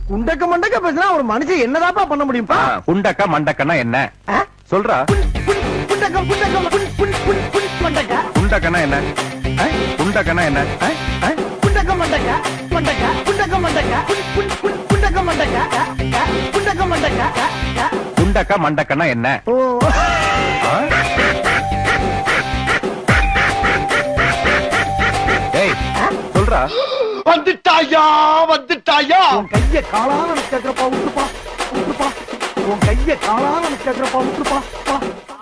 குண்டக்க மண்டக்க பேசினா ஒரு மனுஷன் என்னதாப்பா பண்ண முடியும்ப்பா குண்டக்க மண்டக்கன்னா என்ன ஆ? சொல்றா புண்- புண்- புண்டக்கம் புண்டக்கம் புண்- புண்- புண்- புண் மண்டக்க குண்டக்கன்னா என்ன ஆ? குண்டக்கன்னா என்ன ஆ? ஆ? குண்டக்க மண்டக்க மண்டக்க குண்டக்க மண்டக்க புண்- புண்- புண்- குண்டக்க மண்டக்க ஆ? ஆ? குண்டக்க மண்டக்க ஆ? ஆ? குண்டக்க மண்டக்கன்னா என்ன ஓ ஆ? ஏய் சொல்றா வந்துட்டாயா வந்துட்டாயா உன் கைய காலால கேக்குறப்பா விட்டுப்பா விட்டுப்பா உன் கைய காலால கேக்குறப்பா விட்டுப்பா பா